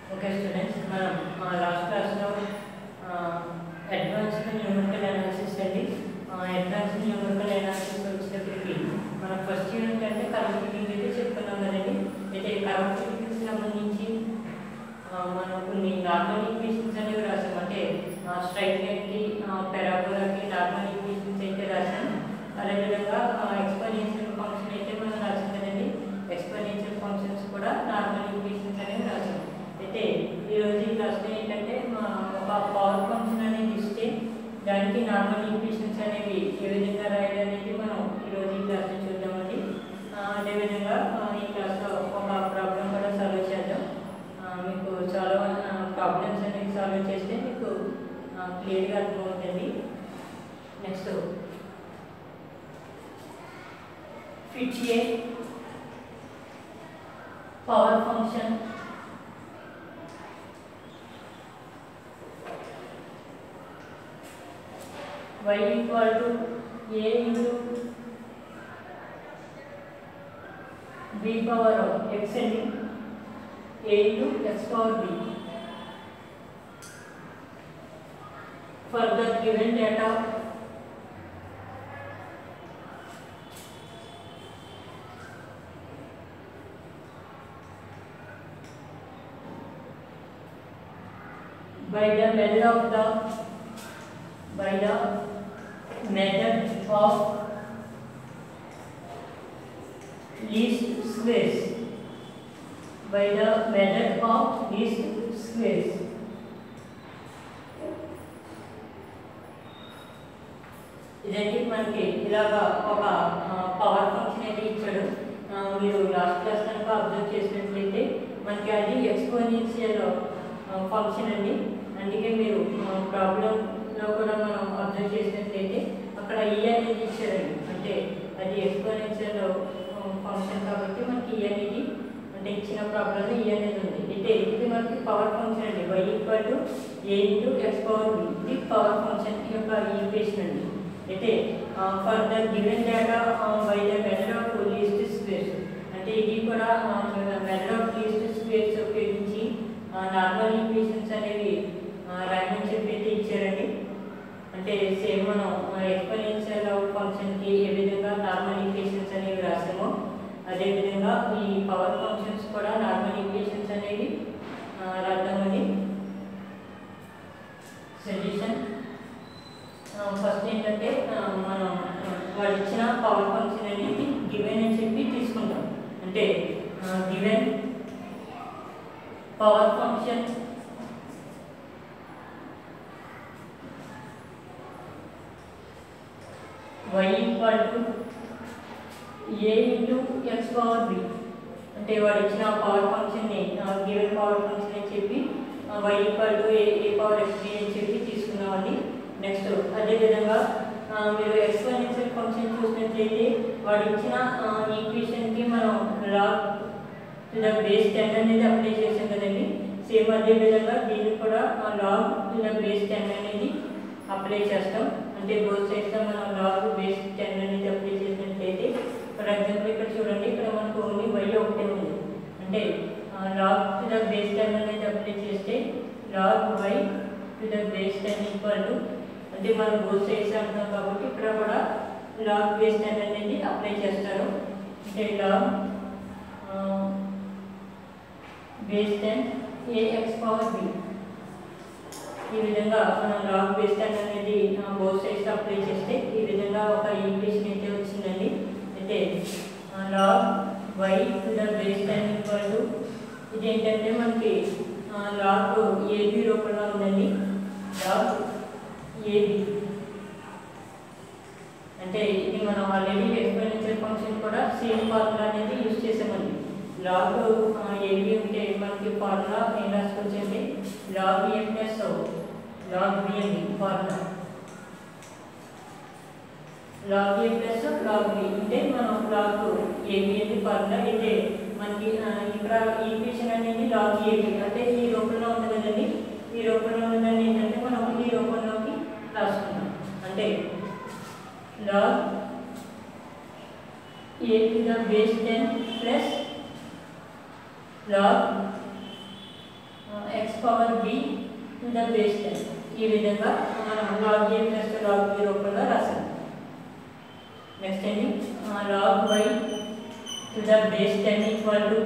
Okay students మనం మా last క్లాస్లో అడ్వాన్స్డ్ న్యూమరికల్ అనాలిసిస్ అండి అడ్వాన్స్డ్ న్యూమరికల్ అనాలిసిస్ వచ్చేటప్పటికి మన ఫస్ట్ యూనిట్ అంటే కరెంట్ అయితే చెప్పుకున్నాం కదండి అయితే కరెంట్ సంబంధించి ఆ, మనం కొన్ని నార్మల్ ఈక్వేషన్స్ అనేవి రాసాం అంటే స్ట్రైట్ లైన్కి పెరాబోలాకి నార్మల్ ఈక్వేషన్స్ అయితే రాసాం అదేవిధంగా ఎక్స్పోనెన్షియల్ ఫంక్షన్ అయితే మనం రాసాం కదండి ఎక్స్పోనెన్షియల్ ఫంక్షన్స్ కూడా నార్మల్ ఈక్వేషన్స్ అనేవి రాసాం అయితే ఈరోజు ఈ క్లాస్లో ఏంటంటే మా ఒక పవర్ ఫంక్షన్ అనేది ఇస్తే దానికి నార్మల్ ఈక్వేషన్స్ అనేవి ఏ విధంగా రాయాలి అనేది మనం ఈరోజు ఈ క్లాస్లో చూద్దామండి ఆ, అదేవిధంగా ఆ, ఈ క్లాస్లో ఒక ప్రాబ్లం కూడా సాల్వ్ చేద్దాం ఆ, మీకు చాలా ప్రాబ్లమ్స్ అనేవి సాల్వ్ చేస్తే మీకు క్లియర్గా అర్థమవుతుంది next fit a power function y equal to a into b power of x and a into x power b. For the given data, by the method of the by the method of least squares by the method of least squares ఇదండి మనకి ఇలాగా ఒక power function అయితే ఇచ్చాడు ఆ, మీరు last class కనుక observe చేసినట్లయితే మనకి అది ఎక్స్పోనెన్షియల్ ఫంక్షన్ అండి అందుకే మీరు ప్రాబ్లంలో కూడా మనం అబ్జర్వ్ చేసినట్లయితే అక్కడ ఈ అనేది ఇచ్చారండి అంటే అది ఎక్స్పోనెన్షియల్ ఫంక్షన్ కాబట్టి మనకి ఈ అనేది అంటే ఇచ్చిన ప్రాబ్లంలో ఈ అనేది ఉంది అయితే ఇది మనకి పవర్ ఫంక్షన్ అండి y equal to a into x power b ఇది పవర్ ఫంక్షన్ యొక్క ఈక్వేషన్ అండి అయితే for the given data by the method of least squares అంటే ఇది కూడా మెథడ్ ఆఫ్ లీస్ట్ స్క్వేర్స్ ఉపయోగించి నార్మల్ ఈక్వేషన్స్ అనేవి ఆ, రాయమని చెప్పి అయితే ఇచ్చారండి అంటే సేమ్ మనం ఎక్స్పోనెన్షియల్ ఫంక్షన్కి ఏ విధంగా నార్మల్ ఈక్వేషన్స్ అనేవి రాసామో అదేవిధంగా ఈ పవర్ ఫంక్షన్స్ కూడా నార్మల్ ఈక్వేషన్స్ అనేవి ఆ, రాద్దామని సజెషన్ ఫస్ట్ ఏంటంటే ఆ, మనం ఆ, వాళ్ళు ఇచ్చిన పవర్ ఫంక్షన్ అనేది గివెన్ అని చెప్పి తీసుకుంటాం అంటే given power function y equal to a into x power b అంటే వాడు ఇచ్చిన పవర్ ఫంక్షన్ని గివెన్ పవర్ ఫంక్షన్ అని చెప్పి y equal to a a power x b అని చెప్పి తీసుకున్నామండి నెక్స్ట్ అదేవిధంగా ఆ, మీరు ఎక్స్పోనెన్షియల్ ఫంక్షన్ చూసినట్లయితే వాడు ఇచ్చిన ఈక్వేషన్కి మనం log to the base ten అనేది అప్లై చేసాం కదండి సేమ్ అదే విధంగా దీన్ని కూడా log to the base ten అనేది అప్లై చేస్తాం అంటే బోత్ సైడ్స్ మనం లాగ్ బేస్ టెన్ అనేది అప్లై చేసినట్లయితే ఫర్ ఎగ్జాంపుల్ ఇక్కడ చూడండి ఇక్కడ మనకు ఓన్లీ వై ఒకటే ఉంది అంటే log to the base ten అనేది అప్లై చేస్తే log y to the base ten equal to అంటే మనం బోత్ సైడ్స్ అంటున్నాం కాబట్టి ఇక్కడ కూడా లాగ్ బేస్ టెన్ అనేది అప్లై చేస్తారు అంటే log base ten a x power b ఈ విధంగా మనం లాగ్ బేస్ టెన్ అనేది బోత్ సైడ్స్ అప్లై చేస్తే ఈ విధంగా ఒక ఈక్వేషన్ అయితే వచ్చిందండి అయితే log y to the base ten equal to ఇది ఏంటంటే మనకి లాగ్ ఏబి రూపంలో ఉందండి లాగ్ ఏబి అంటే ఇది మనం ఆల్రెడీ ఎక్స్పోనెన్షియల్ ఫంక్షన్ కూడా సేమ్ ఫార్ములా అనేది యూజ్ చేసామండి లాగ్ ఏబి ఉంటే మనకి ఫార్ములా ఏం రాసుకోవచ్చండి log a plus log b అండి formula log a plus log b అంటే మనం లాగ్ ఏబి అనేది ఫార్ములా అయితే మనకి ఆ, ఇక్కడ ఈక్వేషన్ అనేది లాగ్ ఏబి అంటే ఈ రూపంలో ఉంది కదండి ఈ రూపంలో ఉన్నదాన్ని ఏంటంటే మనం ఈ రూపంలోకి రాసుకున్నాం అంటే log a to the base ten plus log x power b to the base ten ఈ విధంగా మనం log a plus log b రూపంలో రాసాం నెక్స్ట్ అండి log y to the base ten equal to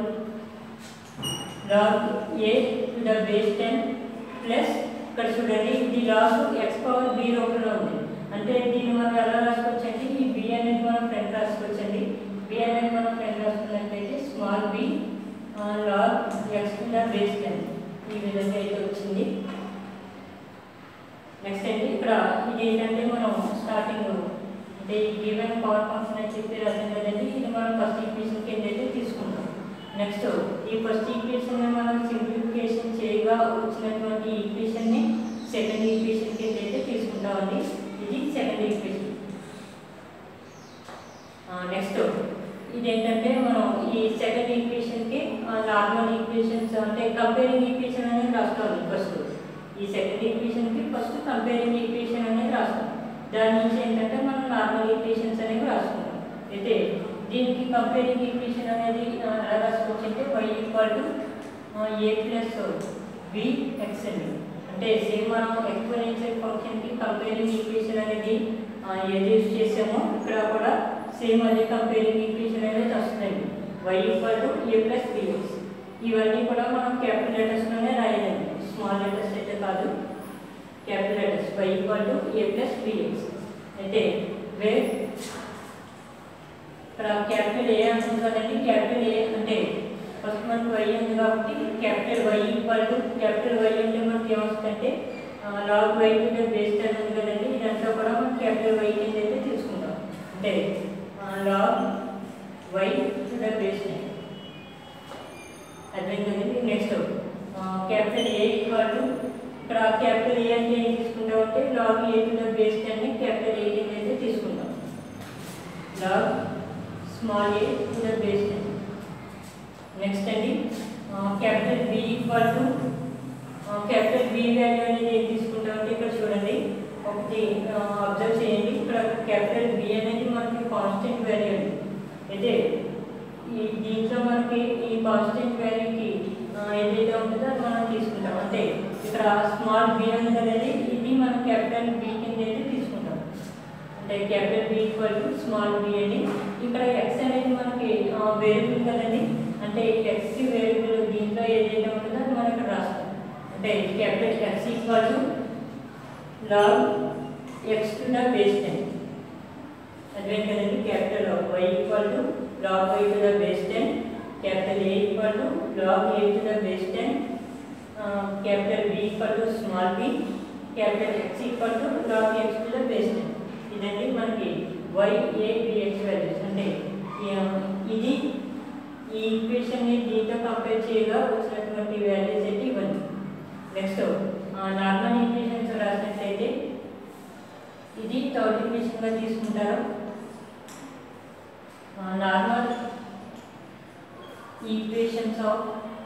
log a to the base ten plus ఇక్కడ చూడండి ఇది log X power B రూపంలో ఉంది అంటే దీన్ని మనం ఎలా రాసుకోవచ్చు అంటే ఈ బి అనేది మనం ఫ్రంట్ రాసుకోవచ్చండి బి అనేది మనం ఫ్రంట్ రాసుకున్నట్లయితే small b log x to the base ten ఈ విధంగా అయితే వచ్చింది నెక్స్ట్ అండి ఇక్కడ ఇది ఏంటంటే మనం స్టార్టింగ్ అంటే ఈ గివెన్ పవర్ ఫంక్షన్ అని చెప్పి రాసాం కదండి ఇది మనం ఫస్ట్ ఈక్వేషన్ కింద అయితే తీసుకుంటాం నెక్స్ట్ ఈ ఫస్ట్ ఈక్వేషన్ మనం సింప్లిఫికేషన్ చేయగా వచ్చినటువంటి ఈక్వేషన్ ని సెకండ్ ఈక్వేషన్ కింద అయితే తీసుకుంటామండి ఇది సెకండ్ ఈక్వేషన్ నెక్స్ట్ ఇదేంటంటే మనం ఈ సెకండ్ ఈక్వేషన్ కి నార్మల్ ఈక్వేషన్స్ అంటే కంపేరింగ్ ఈక్వేషన్ అనేది రాసుకోవాలి ఫస్ట్ ఈ సెకండ్ ఈక్వేషన్ కి ఫస్ట్ కంపేరింగ్ ఈక్వేషన్ అనేది రాస్తాం దాని నుంచి ఏంటంటే మనం నార్మల్ ఈక్వేషన్స్ అనేవి రాసుకుంటాం అయితే దీనికి కంపేరింగ్ ఈక్వేషన్ అనేది ఆ, ఎలా రాసుకోవచ్చు అంటే y equal to a plus b x అండి అంటే సేమ్ మనం ఎక్స్పోనెన్షియల్ ఫంక్షన్కి కంపేరింగ్ ఈక్వేషన్ అనేది ఆ, ఏది యూజ్ చేసామో ఇక్కడ కూడా సేమ్ అదే కంపేరింగ్ ఈక్వేషన్ అనేది వస్తుందండి y equal to a plus b x ఇవన్నీ కూడా మనం క్యాపిటల్ లెటర్స్లోనే రాయాలండి స్మాల్ లెటర్స్ అయితే కాదు capital letters y equal to a plus b x అయితే వేర్ ఇక్కడ క్యాపిటల్ ఏ అంటుంది కదండి క్యాపిటల్ ఏ అంటే ఫస్ట్ మనకు వై ఉంది కాబట్టి capital y equal to capital y అంటే మనకి ఏమొస్తుందంటే log y to the base ten ఉంది కదండి ఇదంతా కూడా మనం క్యాపిటల్ వై కింద అయితే తీసుకుంటాం అంటే log y to the base ten అర్థం కదండి next capital a equal to ఇక్కడ క్యాపిటల్ ఏ అంటే ఏం తీసుకుంటాం అంటే log a to the base ten ని క్యాపిటల్ ఏ కింద అయితే తీసుకుంటాం log small a to the base ten next అండి capital b equal to capital b value అనేది ఏం తీసుకుంటాం అంటే ఇక్కడ చూడండి ఒకటి అబ్జర్వ్ చేయండి ఇక్కడ క్యాపిటల్ బి అనేది మనకి కాన్స్టెంట్ వాల్యూ అండి అయితే ఈ దీంట్లో మనకి ఈ కాన్స్టెంట్ వాల్యూకి ఏదైతే ఉంటుందో అది మనం తీసుకుంటాం అంటే ఇక్కడ స్మాల్ బి ఉంది కదండి ఇది మనం క్యాపిటల్ బి కింద అయితే తీసుకుంటాం అంటే capital b equal to small b అని ఇక్కడ ఎక్స్ అనేది మనకి వేరియబుల్ కదండి అంటే ఎక్స్ కి వేరియబుల్ దీంట్లో ఏదైతే ఉంటుందో అది మనం ఇక్కడ రాస్తాం అంటే capital x equal to log x to the base ten అదే కదండి capital y equal to log y to the base ten capital a equal to log a to the base ten capital b equal to small b capital x equal to log x to the base ten ఇదండి మనకి why A bx values అంటే ఈ- ఇది ఈ equation ని దీంతో compare చేయగా వచ్చినటువంటి వాల్యూస్ అయితే ఇవన్నీ నెక్స్ట్ నార్మల్ ఈక్వేషన్స్ రాసినట్లయితే ఇది థర్డ్ ఈక్వేషన్ గా తీసుకుంటారు normal equations of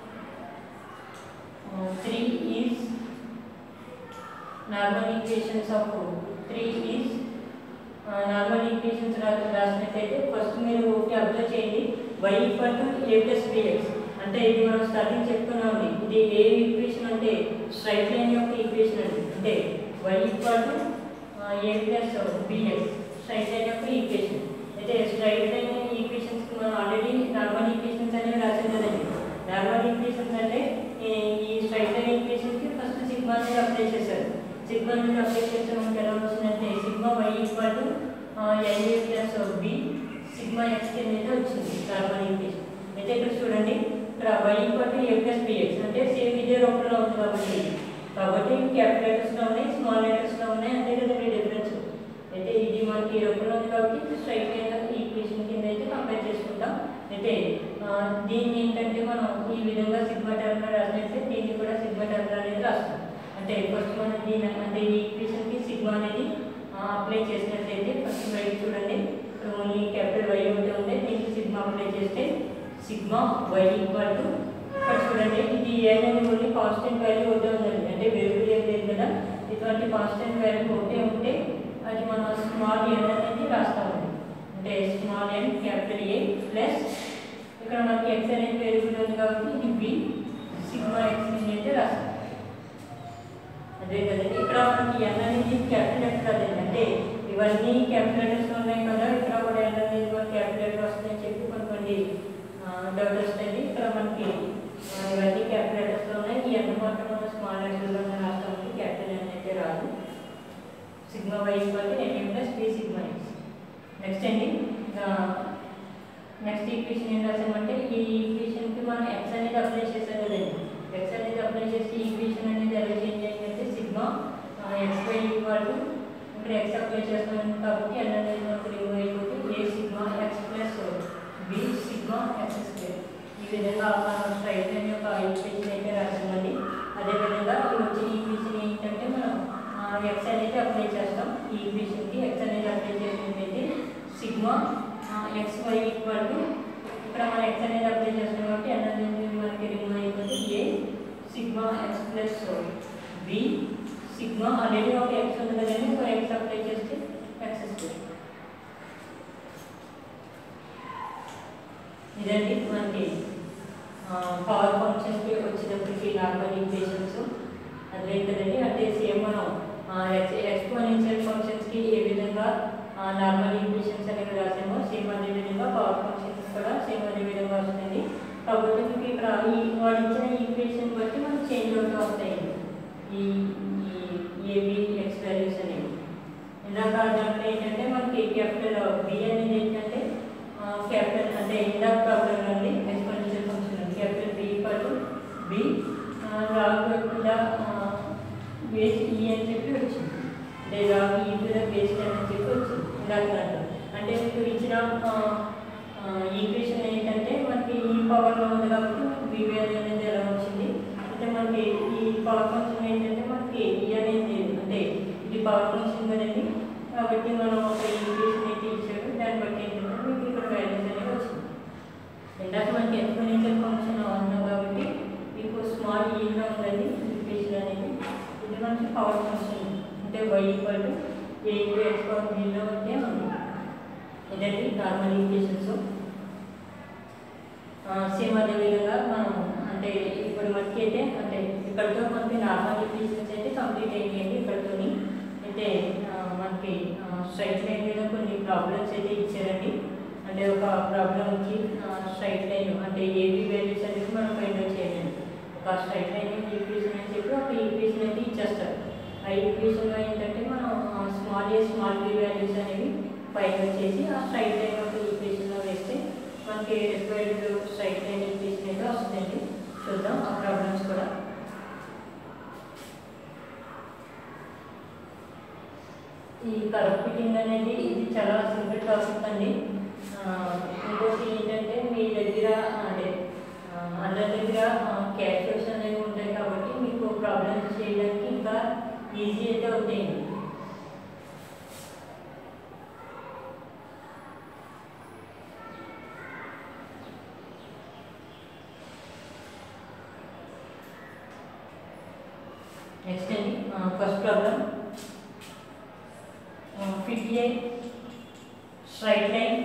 three is normal equations of three is normal equations రాసినట్లయితే ఫస్ట్ మీరు ఒకటి అబ్జర్వ్ చేయండి y equal to a plus b x అంటే ఇది మనం స్టార్టింగ్ చెప్పుకున్నామండి ఇది ఏ ఈక్వేషన్ అంటే స్ట్రైట్ లైన్ యొక్క ఈక్వేషన్ అండి అంటే y equal to a plus b x straight line యొక్క ఈక్వేషన్ అయితే స్ట్రైట్ లైన్ ఈక్వేషన్స్ మనం ఆల్రెడీ నార్మల్ ఈక్వేషన్స్ అనేవి రాసాం కదండి నార్మల్ ఈక్వేషన్స్ అంటే ఈ- ఈ స్ట్రైట్ లైన్ ఈక్వేషన్ కి ఫస్ట్ సిగ్మా అనేది అప్లై చేశారు సిగ్మా అనేది అప్లై చేస్తే మనకి ఎలా వచ్చిందంటే sigma y equal to n a plus b sigma x కింద అయితే వచ్చింది నార్మల్ ఈక్వేషన్ అయితే ఇక్కడ చూడండి ఇక్కడ y equal to a plus b x అంటే సేమ్ ఇదే రూపంలో ఉంది కాబట్టి కాబట్టి క్యాపిటల్ లెటర్స్ లో ఉన్నాయి స్మాల్ లెటర్స్ లో ఉన్నాయి అంతే కదండి డిఫరెన్స్ అయితే ఇది మనకి ఈ రూపంలో ఉంది కాబట్టి స్ట్రైట్ లైన్ ఈక్వేషన్ కింద అయితే కంపేర్ చేసుకుంటాం అయితే ఆ, దీన్ని ఏంటంటే మనం ఈ విధంగా సిగ్మా టర్మ్ లో రాసినట్లయితే దీన్ని కూడా సిగ్మా టర్మ్ లో అనేది రాస్తాం అంటే ఫస్ట్ మనం దీని అంటే ఈ ఈక్వేషన్ కి సిగ్మా అనేది అప్లై చేసినట్లయితే ఫస్ట్ బయట చూడండి ఇక్కడ ఓన్లీ క్యాపిటల్ వై ఒకటి ఉంది దీనికి సిగ్మా అప్లై చేస్తే సిగ్మా వై ఈక్వల్ టు ఇక్కడ చూడండి ఇది ఏ అనేది ఓన్లీ కాన్స్టెంట్ వాల్యూ ఒకటే ఉందండి అంటే వేరియబుల్ ఏం లేదు కదా ఇటువంటి కాన్స్టెంట్ వాల్యూ ఒకటే ఉంటే అది మనం స్మాల్ ఎన్ అనేది రాస్తామండి అంటే small n capital a plus ఇక్కడ మనకి ఎక్స్ అనేది వేరియబుల్ ఉంది కాబట్టి ఇది బి సిగ్మా ఎక్స్ అయితే రాస్తాం ఎన్ అనేది క్యాపిటల్ లెటర్ కదండి అంటే ఇవన్నీ క్యాపిటల్ లెటర్స్ ఉన్నాయి కదా ఇక్కడ కూడా ఎన్ అనేది మన క్యాపిటల్ లెటర్ వస్తుందని చెప్పి కొన్ని కొన్ని డౌట్ వస్తాయి ఇక్కడ మనకి ఆ, ఇవన్నీ క్యాపిటల్ లెటర్స్ ఉన్నాయి ఈ ఎన్ మాత్రం మనం స్మాల్ లెటర్లో రాస్తామంటే క్యాపిటల్ ఎన్ అయితే రాదు sigma y equal to n plus b sigma x next అండి నెక్స్ట్ ఈక్వేషన్ ఏం రాసామంటే ఈ ఈక్వేషన్కి మనం ఎక్స్ అనేది అప్లై చేసాం కదండి ఎక్స్ అనేది అప్లై చేసి ఈక్వేషన్ అనేది ఎలా చేంజ్ అయిందంటే sigma x y equal to ఇక్కడ ఎక్స్ అప్లై చేస్తాం కాబట్టి ఎన్ అనేది మనకు రిమూవ్ అయిపోతే a sigma x plus b sigma x square ఈ విధంగా మనం స్ట్రైట్ లైన్ యొక్క ఈక్వేషన్ అయితే రాసామండి అదేవిధంగా ఈ వచ్చిన ఈక్వేషన్ ఏంటంటే మనం ఎక్స్ అనేది అప్లై చేస్తాం ఈ ఈక్వేషన్కి ఎక్స్ అనేది అప్లై చేసినట్లయితే sigma x y equal to ఇక్కడ మనం ఎక్స్ అనేది అప్లై చేస్తాం కాబట్టి ఎన్ అనేది మనకి రిమూవ్ అయిపోతే a sigma x plus b sigma already ఒక ఎక్స్ ఉంది కదండి ఒక ఎక్స్ అప్లై చేస్తే ఎక్స్ స్క్వేర్ ఇదండి మనకి పవర్ ఫంక్షన్కి వచ్చేటప్పటికి నార్మల్ ఈక్వేషన్స్ అదేంటండి అంటే సేమ్ మనం ఎక్స్పోనెన్షియల్ ఫంక్షన్స్కి ఏ విధంగా నార్మల్ ఈక్వేషన్స్ అనేవి రాసామో సేమ్ అదే విధంగా పవర్ ఫంక్షన్స్ కూడా సేమ్ అదే విధంగా వస్తుంది కాబట్టి మీకు ఇక్కడ ఈ వాడు ఇచ్చిన ఈక్వేషన్ బట్టి మనకు చేంజ్ అవుతూ వస్తాయండి ఈ ఈ ఏబి ఎక్స్ వాల్యూస్ అనేవి ఇందాక దాంట్లో ఏంటంటే మనకి క్యాపిటల్ బి అనేది ఏంటంటే క్యాపిటల్ అంటే ఇందాక ప్రాబ్లం అండి exponential function capital b equal to b రాకుండా బేస్ ఈ అని చెప్పి వచ్చింది అంటే రాగు ఈ మీద బేస్ అని చెప్పి వచ్చింది ఇందాక దాంట్లో అంటే మీకు ఇచ్చిన ఈక్వేషన్ ఏంటంటే మనకి ఈ పవర్లో ఉంది కాబట్టి మనకి బి వాల్యూ అనేది ఎలా వచ్చింది అంటే మనకి ఈ పవర్ ఫంక్షన్ ఏంటంటే మనకి ఈ అనేది లేదు అంటే ఇది పవర్ ఫంక్షన్ కదండి కాబట్టి మనం ఒక ఈక్వేషన్ అయితే ఇచ్చాడు దాన్ని బట్టి ఏంటంటే మీకు ఇక్కడ వాల్యూస్ అనేవి వచ్చింది ఇందాక మనకి ఎక్స్పోనెన్షియల్ ఫంక్షన్ ఉన్నాం కాబట్టి మీకు స్మాల్ ఈగా ఉందండి ఈక్వేషన్ అనేది ఇది మనకి పవర్ ఫంక్షన్ అంటే y equal to a into x power బీలో ఉంటే ఉంది ఇదండి నార్మల్ ఈక్వేషన్స్ సేమ్ అదే విధంగా మనం అంటే ఇప్పుడు మనకి అయితే అంటే ఇక్కడతో మనకి నార్మల్ ఈక్వేషన్స్ అయితే కంప్లీట్ అయినాయండి ఇక్కడతోని అయితే ఆ, మనకి స్ట్రైట్ లైన్ మీద కొన్ని ప్రాబ్లమ్స్ అయితే ఇచ్చారండి అంటే ఒక ప్రాబ్లం వచ్చి స్ట్రైట్ లైన్ అంటే ఏబి వాల్యూస్ అనేది మనం ఫైండ్ అవుట్ చేయాలండి ఒక స్ట్రైట్ లైన్ ఈక్వేషన్ అని చెప్పి ఒక ఈక్వేషన్ అయితే ఇచ్చేస్తారు ఆ ఈక్వేషన్లో ఏంటంటే మనం small a small b values అనేవి ఫైండ్ అవుట్ చేసి ఆ స్ట్రైట్ లైన్ యొక్క ఈక్వేషన్లో వేస్తే మనకి రిక్వైర్డ్ స్ట్రైట్ లైన్ ఈక్వేషన్ అయితే వస్తుందండి చూద్దాం ఆ ప్రాబ్లమ్స్ కూడా ఈ కరప్ ఫిట్టింగ్ అనేది ఇది చాలా సింపుల్ టాపిక్ అండి ఆ, ఇంకోటి ఏంటంటే మీ దగ్గర అంటే ఆ, అందరి దగ్గర క్యాల్కులేషన్ అనేవి ఉంటాయి కాబట్టి మీకు ప్రాబ్లమ్స్ చేయడానికి ఇంకా ఈజీ అయితే అవుతాయండి నెక్స్ట్ అండి first problem fit a straight line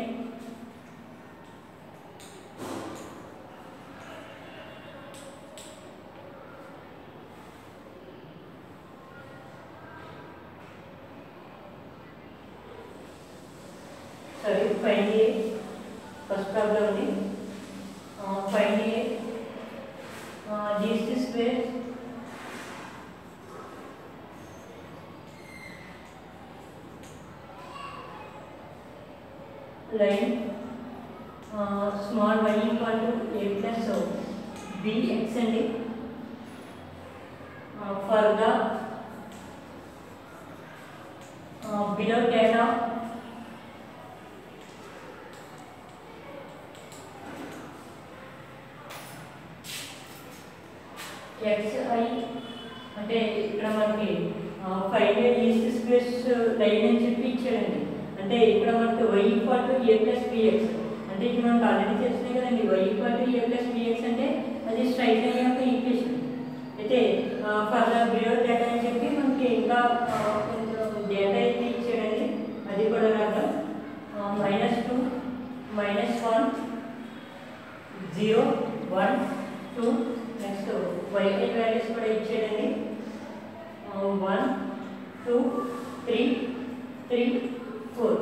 sorry find a first problem ఉంది uh, find a uh, least square line uh, small y equal to a plus so b x and a uh, for the uh, below data xi అంటే ఇక్కడ మనకి five east space line అని చెప్పి ఇచ్చాడండి అంటే ఇక్కడ మనకి y equal to a plus b x అంటే ఇది మనకు ఆల్రెడీ తెలిసినాయి కదండి y equal to a plus b x అంటే అది స్ట్రైట్ లైన్ యొక్క ఈక్వేషన్ అయితే ఫర్ బిలో డేటా అని చెప్పి మనకి ఇంకా ఆ, కొంచెం డేటా అయితే ఇచ్చాడండి అది కూడా రాద్దాం minus two minus one zero one two next y i values కూడా ఇచ్చాడండి one two three three four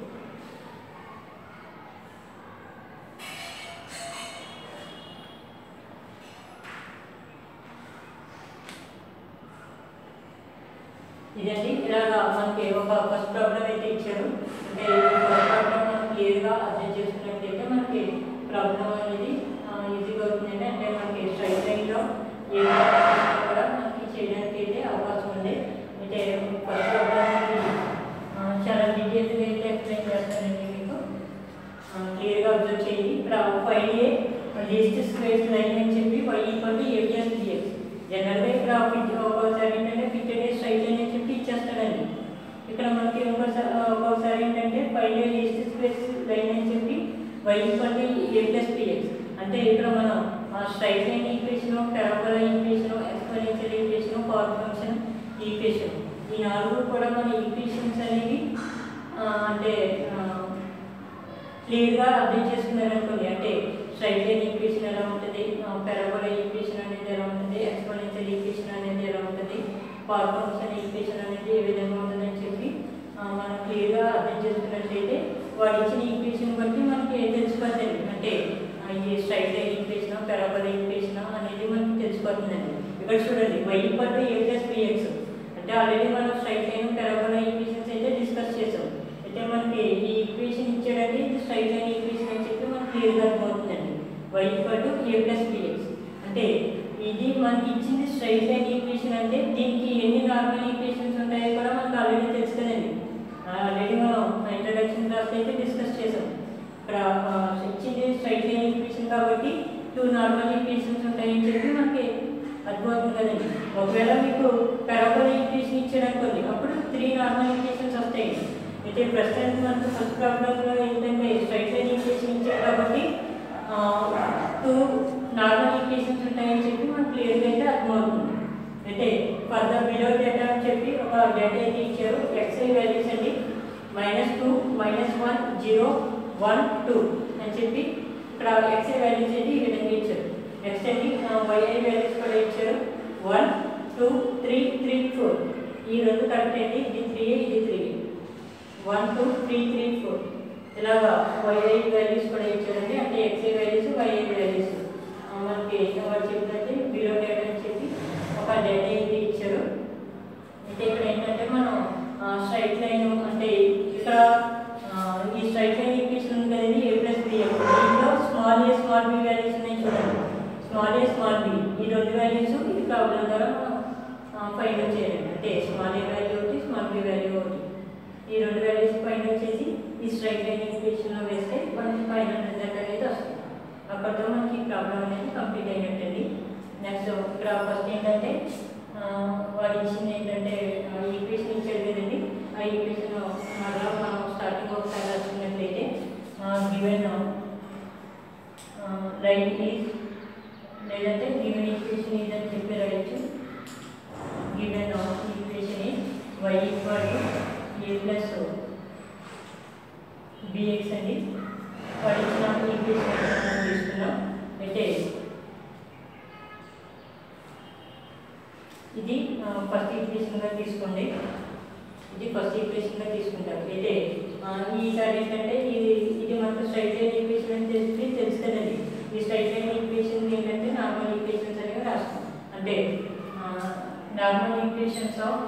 ఇదండి ఇలాగా మనకి ఒక ఫస్ట్ ప్రాబ్లం అయితే ఇచ్చారు అంటే ఈ ఫస్ట్ ప్రాబ్లం మనం క్లియర్గా అర్థం చేసుకున్నట్లయితే మనకి ప్రాబ్లం అనేది ఈజీగా అవుతుందండి అంటే మనకి స్ట్రైట్ లైన్లో ఏ ప్రాబ్లం కూడా మనకి చేయడానికి అయితే అవకాశం ఉంది అయితే ఫస్ట్ ప్రాబ్లం అనేది ఆ, చాలా డీటెయిల్గా అయితే ఎక్స్ప్లెయిన్ చేస్తానండి మీకు క్లియర్గా అబ్జర్వ్ చేయండి ఇక్కడ five a least square line అని చెప్పి y equal to a plus d x జనరల్గా ఇక్కడ ఫిట్ ఒక్కోసారి ఏంటంటే ఫిట్టెడ్ స్ట్రైట్ లైన్ అని చెప్పి ఇచ్చేస్తాడండి ఇక్కడ మనకి ఒక్కోసారి ఒక్కోసారి ఏంటంటే five a least square line అని చెప్పి y equal to a plus d x అంటే ఇక్కడ మనం straight line equation parabola equation exponential equation power function equation ఈ నాలుగు కూడా మన ఈక్వేషన్స్ అనేవి ఆ, అంటే ఆ, క్లియర్గా అర్థం చేసుకున్నారనుకోండి అంటే స్ట్రైట్ లైన్ ఈక్వేషన్ ఎలా ఉంటుంది పెరబోలా ఈక్వేషన్ అనేది ఎలా ఉంటుంది ఎక్స్పోనెన్షియల్ ఈక్వేషన్ అనేది ఎలా ఉంటుంది పవర్ ఫంక్షన్ ఈక్వేషన్ అనేది ఏ విధంగా ఉంటుందని చెప్పి ఆ, మనం క్లియర్గా అర్థం చేసుకున్నట్లయితే వాడు ఇచ్చిన ఈక్వేషన్ బట్టి మనకి తెలిసిపోతుంది అంటే ఆ, ఈ straight line equation parabola equation అనేది మనకి తెలిసిపోతుందండి ఇక్కడ చూడండి y equal a plus b x అంటే ఆల్రెడీ మనం స్ట్రైట్ లైన్ పెరబోలా ఈక్వేషన్స్ అయితే డిస్కస్ చేసాం అయితే మనకి ఈ ఈక్వేషన్ ఇచ్చాడంటే ఇది స్ట్రైట్ లైన్ ఈక్వేషన్ అని చెప్పి మనకి క్లియర్గా అర్థమవుతుందండి y equal to a plus b x అంటే ఇది మనకి ఇచ్చింది స్ట్రైట్ లైన్ ఈక్వేషన్ అంటే దీనికి ఎన్ని నార్మల్ ఈక్వేషన్స్ ఉంటాయో కూడా మనకు ఆల్రెడీ తెలుసు కదండి ఆల్రెడీ మనం ఇంట్రడక్షన్ క్లాస్ అయితే డిస్కస్ చేసాం ఇక్కడ ఆ, ఇచ్చింది స్ట్రైట్ లైన్ ఈక్వేషన్ కాబట్టి టూ నార్మల్ ఈక్వేషన్స్ ఉంటాయని చెప్పి మనకి అర్థమవుతుంది కదండి ఒకవేళ మీకు పెరబోలా ఈక్వేషన్ ఇచ్చాడు అనుకోండి అప్పుడు త్రీ నార్మల్ ఈక్వేషన్స్ వస్తాయి అయితే ప్రస్తుతానికి మనకు ఫస్ట్ ప్రాబ్లంలో ఏంటంటే స్ట్రైట్ లైన్ ఈక్వేషన్ ఇచ్చాడు కాబట్టి టూ నార్మల్ ఈక్వేషన్స్ ఉంటాయని చెప్పి మనకు క్లియర్గా అయితే అర్థమవుతుంది అయితే ఫర్దర్ బిలో డేటా అని చెప్పి ఒక డేటా అయితే ఇచ్చారు ఎక్స్ఐ వాల్యూస్ అండి minus two minus one zero one two అని చెప్పి ఇక్కడ ఎక్స్ఐ వాల్యూస్ అయితే ఈ విధంగా ఇచ్చారు నెక్స్ట్ అండి వైఐ వాల్యూస్ కూడా ఇచ్చారు one two three three four ఈ రెండు కరెక్ట్ అండి ఇది త్రీ ఇది three one two three three four ఇలాగా వైఐ వాల్యూస్ కూడా ఇచ్చారండి అంటే ఎక్స్ఐ వాల్యూస్ వైఐ వాల్యూస్ మనకి వాడు చెప్పినట్టు బిలో డేటా అని చెప్పి ఒక డేటా అయితే ఇచ్చారు అయితే ఇక్కడ ఏంటంటే మనం స్ట్రైట్ లైన్ అంటే ఇక్కడ ఆ, ఈ స్ట్రైట్ లైన్ ఈక్వేషన్ ఉంది కదండి ఏ ప్లస్ బి దీంట్లో small a small b values ఉన్నాయి చూడండి స్మాల్ ఏ స్మాల్ బి ఈ రెండు వాల్యూస్ ఈ ప్రాబ్లం ద్వారా మనం ఫైండ్ అవుట్ చేయాలి అంటే స్మాల్ ఏ వాల్యూ ఒకటి స్మాల్ బి వాల్యూ ఒకటి ఈ రెండు వాల్యూస్ ఫైండ్ అవుట్ చేసి ఈ స్ట్రైట్ లైన్ ఈక్వేషన్లో వేస్తే మనకి ఫైవ్ హండ్రెడ్ దాకా అనేది వస్తుంది అక్కడితో మనకి ఈ ప్రాబ్లం అనేది కంప్లీట్ అయినట్టండి నెక్స్ట్ ఇక్కడ ఫస్ట్ ఏంటంటే ఆ, వాడు ఇచ్చింది ఏంటంటే ఈక్వేషన్ ఇచ్చాడు కదండి ఆ ఈక్వేషన్ మరలా మనం స్టార్టింగ్ ఒకసారి రాసుకున్నట్లయితే గివెన్ రైట్ ఈజ్ లేదంటే గివెన్ ఈక్వేషన్ ఈజ్ అని చెప్పి రాయొచ్చు given equation is y equal to a plus b x అండి వాడు ఇచ్చిన ఈక్వేషన్ మనం తీసుకున్నాం అయితే ఇది ఫస్ట్ ఈక్వేషన్గా తీసుకోండి ఇది ఫస్ట్ ఈక్వేషన్గా తీసుకుంటారు అయితే ఆ, ఈసారి ఏంటంటే ఇది ఇది మనకు స్ట్రైట్ లైన్ ఈక్వేషన్ అని తెలిసి తెలుసు కదండి ఈ స్ట్రైట్ లైన్ ఈక్వేషన్ ఏంటంటే నార్మల్ ఈక్వేషన్స్ అనేవి రాస్తాం అంటే normal equations of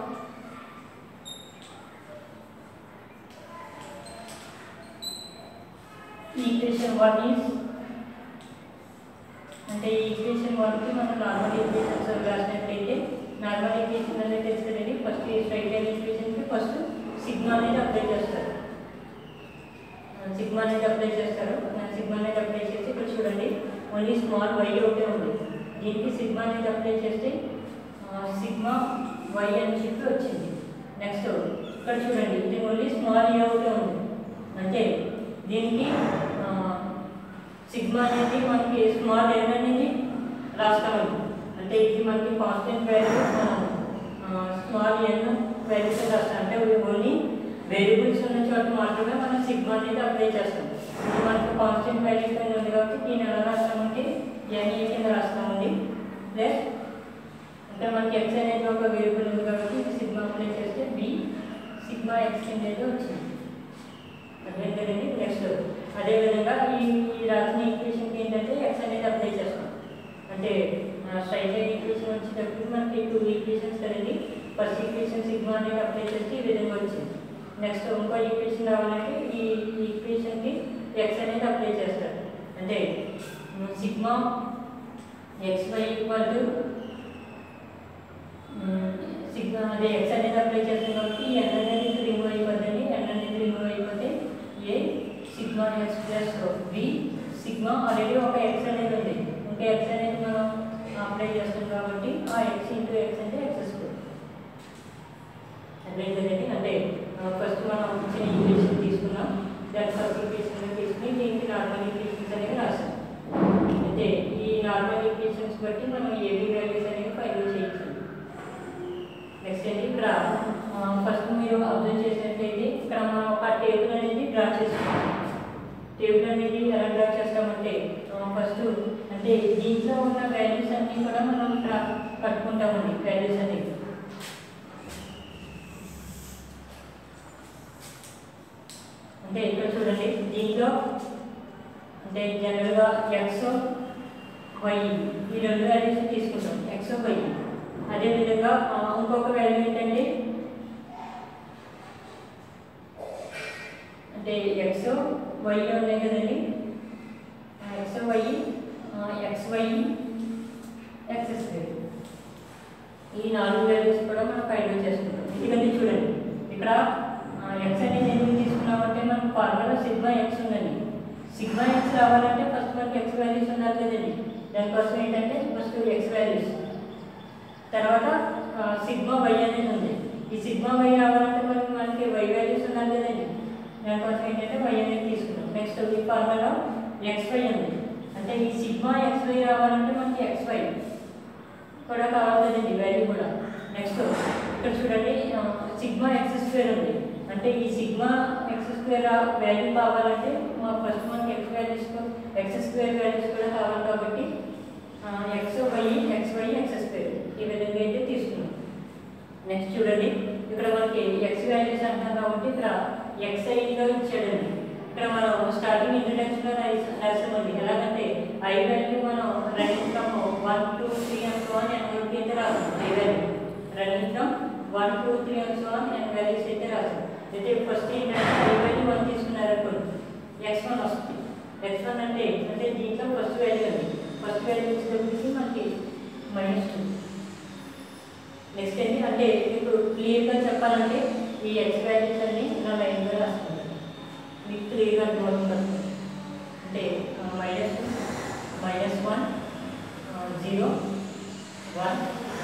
equation one is అంటే ఈ ఈక్వేషన్ వన్కి మనం నార్మల్ ఈక్వేషన్స్ రాసినట్లయితే నార్మల్ ఈక్వేషన్ అనేది తెలుసు కదండి ఫస్ట్ ఈ స్ట్రైట్ లైన్ ఈక్వేషన్కి ఫస్ట్ సిగ్మా అనేది అప్లై చేస్తారు సిగ్మా అనేది అప్లై చేస్తారు సిగ్మా అనేది అప్లై చేసి ఇక్కడ చూడండి ఓన్లీ స్మాల్ వై ఒకటే ఉంది దీనికి సిగ్మా అనేది అప్లై చేస్తే సిగ్మా వై అని చెప్పి వచ్చింది నెక్స్ట్ ఇక్కడ చూడండి ఇది ఓన్లీ స్మాల్ ఏ ఒకటే ఉంది అంటే దీనికి సిగ్మా అనేది మనకి స్మాల్ ఎన్ అనేది రాస్తామండి అంటే ఇది మనకి కాన్స్టెంట్ వాల్యూ మనం స్మాల్ ఎన్ వాల్యూస్ రాస్తాం అంటే ఓన్లీ వేరియబుల్స్ ఉన్న చోట మాత్రమే మనం సిగ్మా అనేది అప్లై చేస్తాం ఇది మనకి కాన్స్టెంట్ వాల్యూ కింద ఉంది కాబట్టి దీన్ని ఎలా రాస్తామంటే ఎన్ఏ కింద రాస్తామండి ప్లస్ అంటే మనకి ఎక్స్ అనేది ఒక వేరియబుల్ ఉంది కాబట్టి ఇది సిగ్మా అప్లై చేస్తే బి సిగ్మా ఎక్స్ అనేది వచ్చింది అర్థం కదండి నెక్స్ట్ అదేవిధంగా ఈ ఈ రాసిన ఈక్వేషన్కి ఏంటంటే ఎక్స్ అనేది అప్లై చేస్తాం అంటే స్ట్రైట్ లైన్ ఈక్వేషన్ వచ్చేటప్పుడు మనకి టూ ఈక్వేషన్స్ కదండి ఫస్ట్ ఈక్వేషన్ సిగ్మా అనేది అప్లై చేస్తే ఈ విధంగా వచ్చింది నెక్స్ట్ ఇంకో ఈక్వేషన్ రావాలంటే ఈ ఈక్వేషన్కి ఎక్స్ అనేది అప్లై చేస్తారు అంటే sigma x y equal to sigma అదే ఎక్స్ అనేది అప్లై చేస్తాం కాబట్టి ఎన్ అనేది రిమూవ్ అయిపోతుంది ఎన్ అనేది రిమూవ్ అయిపోతే a sigma x plus b sigma already ఒక ఎక్స్ అనేది ఉంది ఇంకా ఎక్స్ అనేది మనం అప్లై చేస్తాం కాబట్టి ఆ ఎక్స్ ఇంటూ ఎక్స్ అంటే ఎక్స్ స్క్వేర్ అర్థం కదండి అంటే ఫస్ట్ మనం ఇచ్చిన ఈక్వేషన్ తీసుకున్నాం దాని ఫస్ట్ ఈక్వేషన్ తీసుకుని దీనికి నార్మల్ ఈక్వేషన్స్ అనేవి రాసాం అయితే ఈ నార్మల్ ఈక్వేషన్స్ బట్టి మనం ఏబీ వాల్యూస్ అనేవి ఫైండ్ చేయొచ్చు నెక్స్ట్ ఏంటి ఇక్కడ ఫస్ట్ మీరు అబ్జర్వ్ చేసినట్లయితే ఇక్కడ మనం ఒక టేబుల్ అనేది డ్రా చేసుకుంటాం టేబుల్ అనేది ఎలా డ్రా చేస్తామంటే ఫస్ట్ అంటే దీంట్లో ఉన్న వాల్యూస్ అన్నీ కూడా మనం డ్రా కట్టుకుంటామండి వాల్యూస్ అనేవి అంటే ఇక్కడ చూడండి దీంట్లో అంటే జనరల్గా ఎక్స్ వై ఈ రెండు వాల్యూస్ తీసుకుంటాం ఎక్స్ వై అదేవిధంగా ఆ, ఇంకొక వాల్యూ ఏంటంటే అంటే ఎక్స్ వై ఉన్నాయి కదండి x y x y x square ఈ నాలుగు వాల్యూస్ కూడా మనం ఫైండ్ అవుట్ చేసుకుంటాం ఎందుకంటే చూడండి ఇక్కడ ఎక్స్ అనేది ఎందుకు తీసుకున్నామంటే మనకు ఫార్ములా సిగ్మా ఎక్స్ ఉందండి సిగ్మా ఎక్స్ రావాలంటే ఫస్ట్ మనకి ఎక్స్ వాల్యూస్ ఉండాలి కదండి దానికోసం ఏంటంటే ఫస్ట్ ఎక్స్ వాల్యూస్ తర్వాత సిగ్మా వై అనేది ఉంది ఈ సిగ్మా వై రావాలంటే మనకి మనకి వై వాల్యూస్ ఉండాలి కదండి దానికోసం ఏంటంటే వై అనేది తీసుకున్నాం నెక్స్ట్ ఈ ఫార్ములా ఎక్స్ వై ఉంది అంటే ఈ సిగ్మా ఎక్స్ వై రావాలంటే మనకి ఎక్స్ వై కూడా కావాలి కదండి వాల్యూ కూడా నెక్స్ట్ ఇక్కడ చూడండి సిగ్మా ఎక్స్ స్క్వేర్ ఉంది అంటే ఈ సిగ్మా ఎక్స్ స్క్వేర్ వాల్యూ కావాలంటే మా ఫస్ట్ మనకి x values x square values కూడా కావాలి కాబట్టి x y x y x square ఈ విధంగా అయితే తీసుకున్నాం నెక్స్ట్ చూడండి ఇక్కడ మనకి ఎక్స్ వాల్యూస్ అంటాం కాబట్టి ఇక్కడ ఎక్స్ ఐలో ఇచ్చాడండి ఇక్కడ మనం స్టార్టింగ్ ఇంట్రడక్షన్లో రాసామండి ఎలాగంటే ఐ వాల్యూ మనం running from one two three and so అని ఎన్ వరకు అయితే రాసాం i value running from one two three and so అని ఎన్ వాల్యూస్ అయితే రాసాం అయితే ఫస్ట్ ఏంటంటే ఐ వాల్యూ వన్ తీసుకున్నారనుకోండి ఎక్స్ వన్ వస్తుంది ఎక్స్ వన్ అంటే అంటే దీంట్లో ఫస్ట్ వాల్యూ అండి ఫస్ట్ వాల్యూ వచ్చేటప్పటికి మనకి మైనస్ టూ నెక్స్ట్ ఏంటి అంటే మీకు క్లియర్గా చెప్పాలంటే ఈ ఎక్స్ వాల్యూస్ అన్ని ఇలా లైన్గా రాసుకుంటారు మీకు క్లియర్గా అర్థమవుతుంది అంటే minus two minus one zero one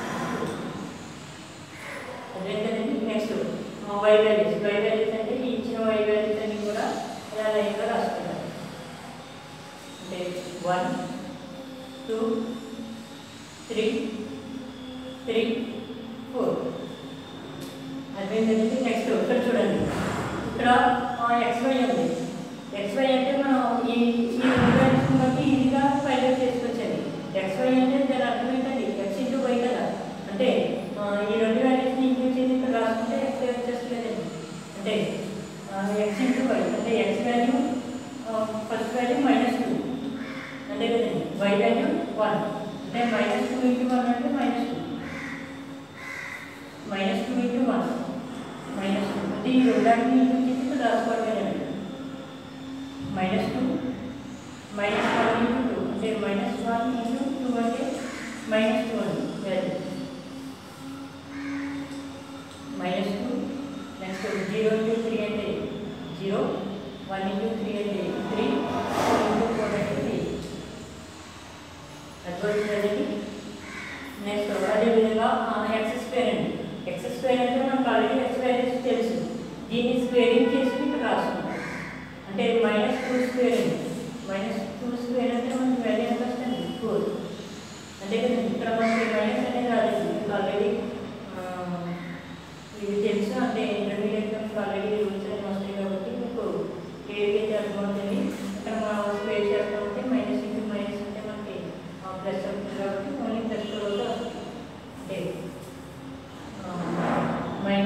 అదే కదండి next y values y values అంటే ఈ ఇచ్చిన వై వాల్యూస్ అన్ని కూడా ఇలా లైన్గా రాసుకుంటారు అంటే one two three three four అదేంటంటే నెక్స్ట్ ఇక్కడ చూడండి ఇక్కడ ఎక్స్వై ఉంది ఎక్స్వై అంటే మనం ఈ ఈ రెండు వాల్యూస్ బట్టి ఈజీగా ఫైండ్ అవుట్ చేసుకోవచ్చండి ఎక్స్వై అంటే దాని అర్థం ఏంటండి ఎక్స్ ఇంటూ వై కదా అంటే ఆ, ఈ రెండు వాల్యూస్ని ఇంక్లూడ్ చేసి ఇక్కడ రాసుకుంటే ఎక్స్వై వచ్చేస్తుంది కదండి అంటే ఎక్స్ ఇంటూ వై అంటే x value first value minus two అంతే కదండి వై వాల్యూ వన్ అంటే మైనస్ టూ ఇంటూ వన్ అంటే minus two minus two into one minus two అంటే ఈ రెండాటిని ఇంటూ చేసి ఇక్కడ రాసుకోవడమేనండి minus two minus one into two అంటే మైనస్ వన్ ఇంటూ టూ అంటే మైనస్ టూ అండి value minus two next zero into three అంటే జీరో వన్ ఇంటూ త్రీ అంటే త్రీ ఫోర్ ఇంటూ ఫోర్ అంటే త్రీ అర్థమవుతుందండి నెక్స్ట్ అదేవిధంగా ఎక్స్ స్క్వేర్ అండి x square అంటే మనకు ఆల్రెడీ ఎక్స్ వాల్యూస్ తెలుసు దీన్ని స్క్వేరింగ్ చేసి ఇక్కడ రాసుకుంటాం అంటే మైనస్ టూ స్క్వేర్ అండి మైనస్ టూ స్క్వేర్ అంటే మనకి వాల్యూ ఎంత వస్తుంది ఫోర్ అంటే ఇక్కడ మనకి మైనస్ అనేది రాలేదు మీకు ఆల్రెడీ ఇది తెలుసు అంటే ఇంటర్మీడియట్ ఆల్రెడీ రూల్స్ అనేవి వస్తాయి కాబట్టి మీకు క్లియర్గా అయితే అర్థమవుతుంది ఇక్కడ మనం స్క్వేర్ చేస్తామంటే మైనస్ ఇంటూ మైనస్ అంటే మనకి ప్లస్ అవుతుంది కాబట్టి ఓన్లీ ప్లస్ కూడా వస్తుంది అంటే మైనస్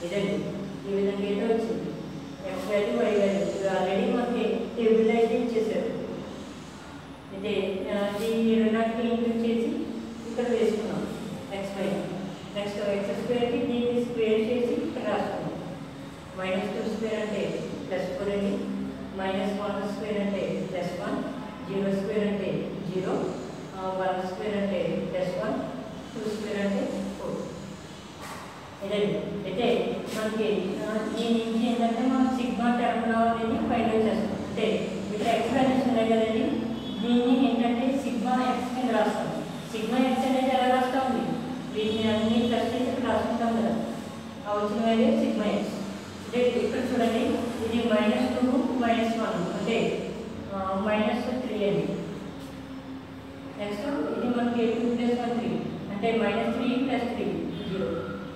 ఇదండి ఈ విధంగా అయితే వచ్చింది ఎక్స్ వాల్యూ వై వాల్యూ ఇది ఆల్రెడీ మనకి టేబుల్ అయితే ఇచ్చేసారు అయితే ఆ, ఈ రెండాటికి ఇంక్లూడ్ చేసి ఇక్కడ వేసుకున్నాం ఎక్స్ వై నెక్స్ట్ ఎక్స్ స్క్వేర్కి దీన్ని స్క్వేర్ చేసి ఇక్కడ రాసుకున్నాం మైనస్ టూ స్క్వేర్ అంటే ప్లస్ ఫోర్ అండి మైనస్ వన్ స్క్వేర్ అంటే ప్లస్ వన్ జీరో స్క్వేర్ అంటే జీరో వన్ స్క్వేర్ అంటే ప్లస్ వన్ టూ స్క్వేర్ అంటే ఫోర్ ఇదండి అయితే మనకి ఆ, దీని నుంచి ఏంటంటే మనం సిగ్మా టర్మ్లో అనేది ఫైండ్ అవుట్ చేస్తాం అంటే ఇక్కడ ఎక్స్ వాల్యూస్ ఉన్నాయి కదండి దీన్ని ఏంటంటే సిగ్మా ఎక్స్ కింద రాస్తాం సిగ్మా ఎక్స్ అనేది ఎలా రాస్తాం వీటిని అన్ని ప్లస్ చేసి ఇక్కడ రాసుకుంటాం కదా ఆ వచ్చిన వాల్యూ సిగ్మా ఎక్స్ అంటే ఇక్కడ చూడండి ఇది మైనస్ టూ మైనస్ వన్ అంటే మైనస్ త్రీ అండి నెక్స్ట్ ఇది మనకి టూ ప్లస్ వన్ త్రీ అంటే minus three plus three zero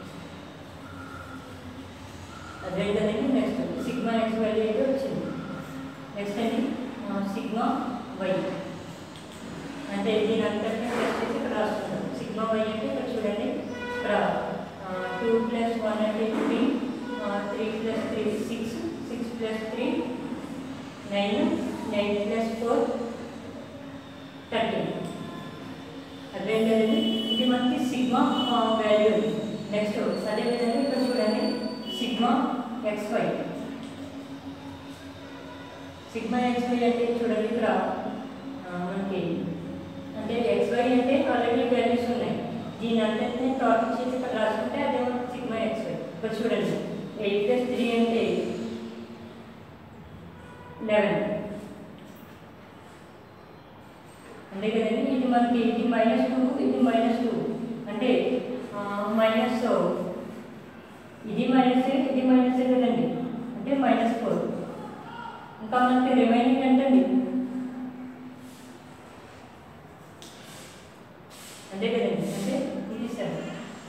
అదే కదండి నెక్స్ట్ సిగ్మా ఎక్స్ వాల్యూ అయితే వచ్చింది నెక్స్ట్ అండి సిగ్మా వై అంటే దీని అంతటినీ ప్లస్ చేసి ఇక్కడ రాసుకుంటాం సిగ్మా వై అంటే ఇక్కడ చూడండి ఇక్కడ టూ ప్లస్ వన్ అంటే three three plus three six six plus three nine nine plus four thirteen అదే కదండి ఇది మనకి సిగ్మా వాల్యూ నెక్స్ట్ అదేవిధంగా ఇక్కడ చూడండి sigma x y sigma x y అంటే చూడండి ఇక్కడ ఆ, మనకి అంటే ఎక్స్ వై అంటే ఆల్రెడీ వాల్యూస్ ఉన్నాయి దీని అంతటిని టోటల్ చేసి ఇక్కడ రాసుకుంటే అదే మనకి సిగ్మా ఎక్స్ వై ఇక్కడ చూడండి ఎయిట్ ప్లస్ త్రీ అంటే లెవెన్ అంతే కదండి ఇది మనకి ఇది మైనస్ టూ ఇది మైనస్ టూ అంటే మైనస్ ఇది మైనస్ ఇది మైనస్ కదండి అంటే మైనస్ ఫోర్ ఇంకా మనకి రిమైనింగ్ ఎంతండి అంతే కదండి అంటే ఇది సెవెన్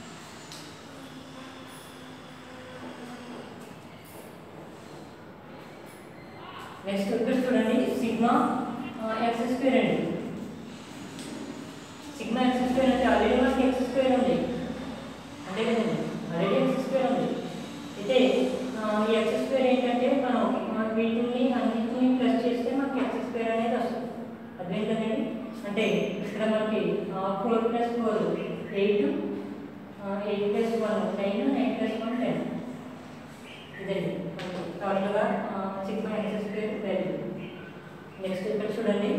నెక్స్ట్ ఇక్కడ చూడండి సిగ్మా ఎక్స్ స్క్వేర్ అండి సిగ్మా ఎక్స్ స్క్వేర్ అంటే ఆల్రెడీ మనకి ఎక్స్ స్క్వేర్ ఉంది అంతే కదండి ఆల్రెడీ ఎక్స్ స్క్వేర్ ఉంది అయితే ఆ, ఈ ఎక్స్ స్క్వేర్ ఏంటంటే మనం ఆ, వీటిని అన్నింటిని ప్లస్ చేస్తే మనకి ఎక్స్ స్క్వేర్ అనేది వస్తుంది అర్థం కదండి అంటే ఇక్కడ మనకి four plus four eight eight plus one nine nine plus one ten ఇదండి టోటల్గా sigma x square value next ఇక్కడ చూడండి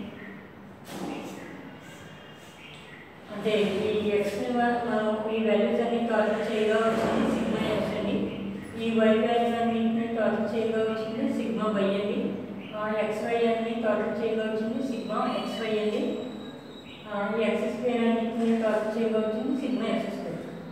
అంటే ఈ ఎక్స్ మనం ఈ వాల్యూస్ అన్ని టోటల్ చేయగా వచ్చింది సిగ్మా ఎక్స్ అండి ఈ వై వాల్యూస్ అన్నింటిని టోటల్ చేయగా వచ్చింది సిగ్మా వై అండి ఎక్స్ వై అన్ని టోటల్ చేయగా వచ్చింది సిగ్మా ఎక్స్ వై అండి ఆ, ఈ ఎక్స్ స్క్వేర్ అన్నింటిని టోటల్ చేయగా వచ్చింది సిగ్మా ఎక్స్ స్క్వేర్